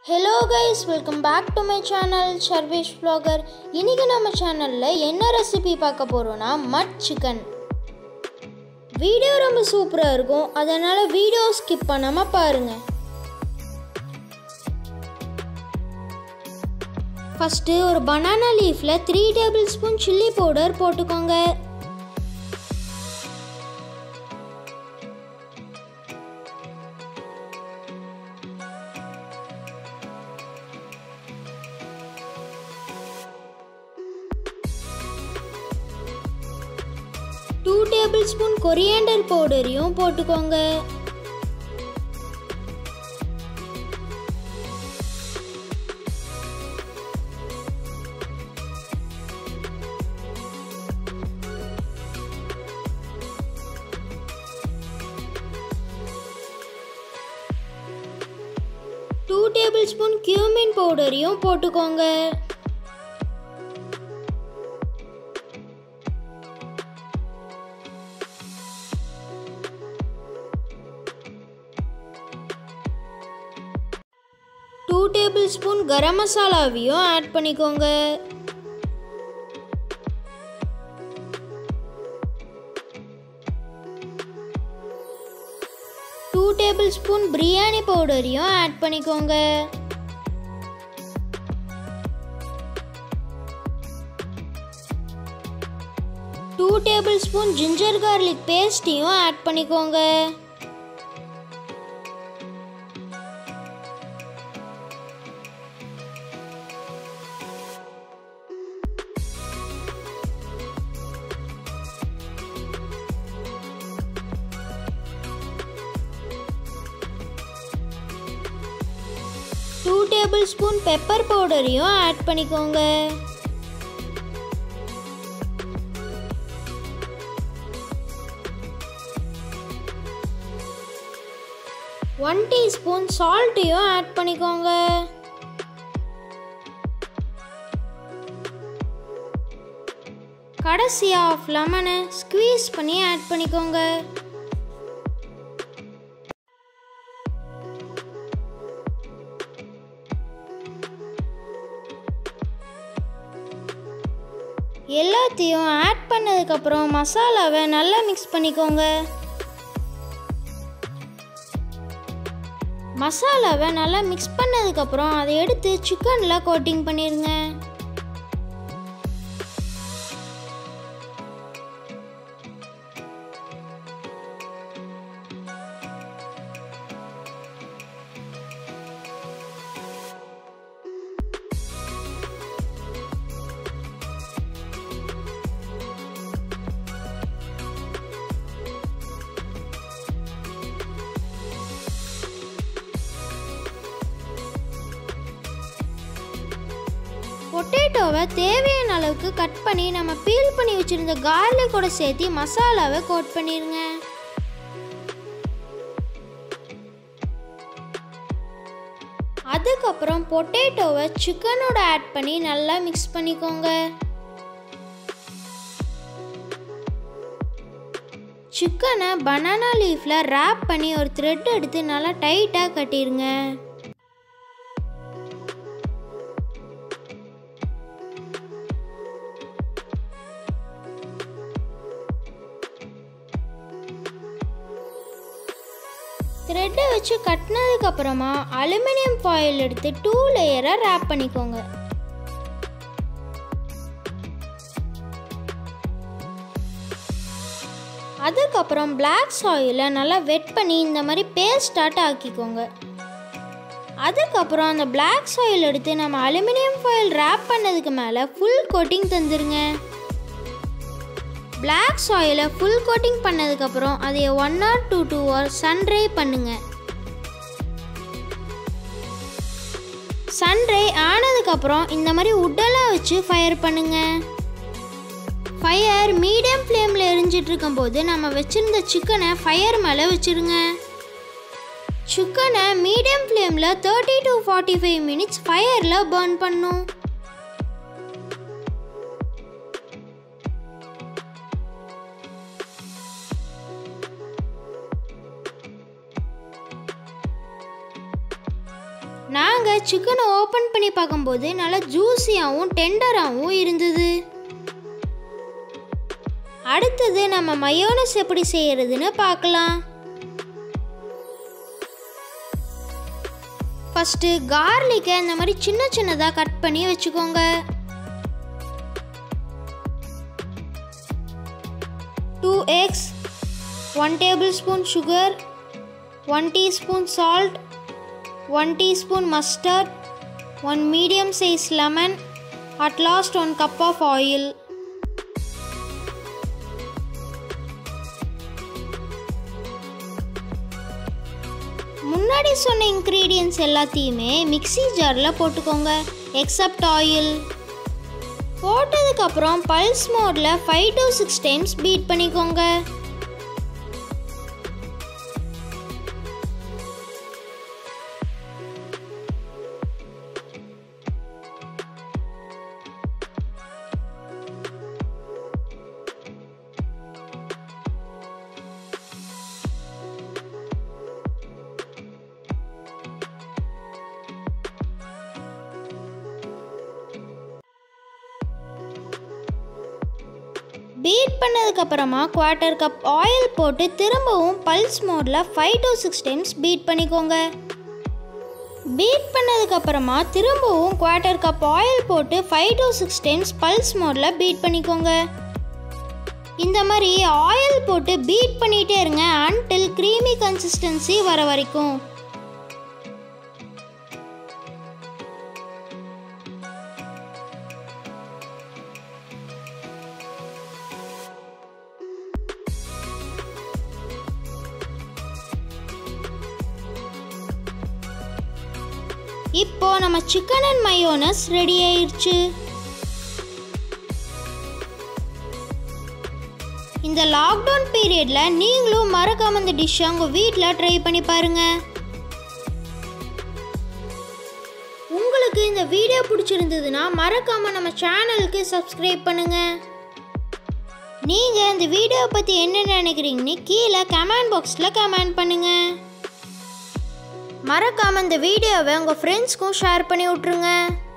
hello guys welcome back to my channel Sarvesh vlogger இன்றைக்கி நம்ம சேனலில் என்ன ரெசிபி பார்க்க போகிறோன்னா மட் சிக்கன் வீடியோ ரொம்ப சூப்பராக இருக்கும் அதனால் வீடியோ ஸ்கிப் பண்ணாமல் பாருங்கள் ஃபஸ்ட்டு ஒரு பனானா லீஃபில் three tablespoon chilli powder போட்டுக்கோங்க டூ டேபிள் ஸ்பூன் கொரியாண்டர் பவுடரையும் போட்டுக்கோங்க டூ டேபிள் ஸ்பூன் கியூமின் பவுடரையும் போட்டுக்கோங்க டூ டேபிள் ஸ்பூன் கரம் மசாலாவையும் ஆட் பண்ணிக்கோங்க டூ டேபிள் ஸ்பூன் பிரியாணி பவுடரையும் ஆட் பண்ணிக்கோங்க two tablespoon ginger garlic பேஸ்ட்டையும் ஆட் பண்ணிக்கோங்க டூ டேபிள் ஸ்பூன் பெப்பர் பவுடரையும் ஆட் பண்ணிக்கோங்க ஒன் டீஸ்பூன் சால்ட்டையும் ஆட் பண்ணிக்கோங்க கடைசியாக ஆஃப் லெமனை ஸ்க்வீஸ் பண்ணி ஆட் பண்ணிக்கோங்க எல்லாத்தையும் ஆட் பண்ணதுக்கப்புறம் மசாலாவை நல்லா மிக்ஸ் பண்ணிக்கோங்க மசாலாவை நல்லா மிக்ஸ் பண்ணதுக்கப்புறம் அதை எடுத்து சிக்கனில் கோட்டிங் பண்ணிடுங்க பொட்டேட்டோவை தேவையான அளவுக்கு கட் பண்ணி நம்ம பீல் பண்ணி வச்சுருந்த கார்லிக்கோட சேர்த்து மசாலாவை கோட் பண்ணிடுங்க அதுக்கப்புறம் பொட்டேட்டோவை சிக்கனோட ஆட் பண்ணி நல்லா மிக்ஸ் பண்ணிக்கோங்க சிக்கனை பனானா லீஃபில் ரேப் பண்ணி ஒரு த்ரெட் எடுத்து நல்லா டைட்டாக கட்டிடுங்க த்ரெட்டை வச்சு கட்டினதுக்கு அப்புறமா அலுமினியம் ஃபாயில் எடுத்து டூ லேயராக ரேப் பண்ணிக்கோங்க அதுக்கப்புறம் பிளாக் சாயிலை நல்லா வெட் பண்ணி இந்த மாதிரி பேஸ்டாட்ட ஆக்கிக்கோங்க அதுக்கப்புறம் அந்த பிளாக் சாயில் எடுத்து நம்ம அலுமினியம் ஃபாயில் ரேப் பண்ணதுக்கு மேலே ஃபுல் கோட்டிங் தந்துருங்க பிளாக் சாயிலை ஃபுல் கோட்டிங் பண்ணதுக்கப்புறம் அதை one or two two hour sun dry பண்ணுங்க சன்ட்ரை ஆனதுக்கப்புறம் இந்த மாதிரி உட்டெல்லாம் வச்சு ஃபயர் பண்ணுங்க ஃபயர் மீடியம் ஃப்ளேமில் எரிஞ்சிட்டு இருக்கும்போது நம்ம வச்சுருந்த சிக்கனை ஃபயர் மேலே வச்சுருங்க சிக்கனை மீடியம் ஃப்ளேமில் thirty to forty five minutes ஃபயரில் பர்ன் பண்ணும் நான் நாங்கள் சிக்கனை ஓப்பன் பண்ணி பார்க்கும்போது நல்லா ஜூஸியாகவும் டெண்டராகவும் இருந்தது அடுத்தது நம்ம மயோனஸ் எப்படி செய்யறதுன்னு பார்க்கலாம் ஃபஸ்ட்டு கார்லிக்கை இந்த மாதிரி சின்ன சின்னதாக கட் பண்ணி வச்சுக்கோங்க two eggs one tablespoon sugar one teaspoon salt one teaspoon mustard one medium size lemon at last one cup of oil முன்னாடி சொன்ன இன்க்ரீடியன்ஸ் எல்லாத்தையுமே மிக்ஸி ஜாரில் போட்டுக்கோங்க எக்ஸப்ட் ஆயில் போட்டதுக்கப்புறம் பல்ஸ் மோடில் five to six times beat பண்ணிக்கோங்க beat பண்ணதுக்கப்புறமா quarter cup oil போட்டு திரும்பவும் பல்ஸ் மோடில் five to six times beat பண்ணிக்கோங்க பீட் பண்ணதுக்கப்புறமா திரும்பவும் குவார்ட்டர் கப் ஆயில் போட்டு five to six times pulse மோடில் பீட் பண்ணிக்கோங்க இந்த மாதிரி ஆயில் போட்டு பீட் பண்ணிகிட்டே இருங்க அன்டில் க்ரீமி கன்சிஸ்டன்சி வர வரைக்கும் இப்போ நம்ம சிக்கன் அண்ட் மயோனஸ் ரெடி ஆயிடுச்சு இந்த லாக்டவுன் பீரியடில் நீங்களும் மறக்காம இந்த டிஷ்ஷை உங்கள் வீட்டில் ட்ரை பண்ணி பாருங்க உங்களுக்கு இந்த வீடியோ பிடிச்சிருந்ததுன்னா மறக்காம நம்ம சேனலுக்கு சப்ஸ்கிரைப் பண்ணுங்க நீங்கள் இந்த வீடியோ பற்றி என்ன நினைக்கிறீங்கன்னு கீழே கமெண்ட் பாக்ஸில் கமெண்ட் பண்ணுங்கள் மறக்காமல் இந்த வீடியோவை உங்கள் ஃப்ரெண்ட்ஸ்க்கும் ஷேர் பண்ணி விட்ருங்க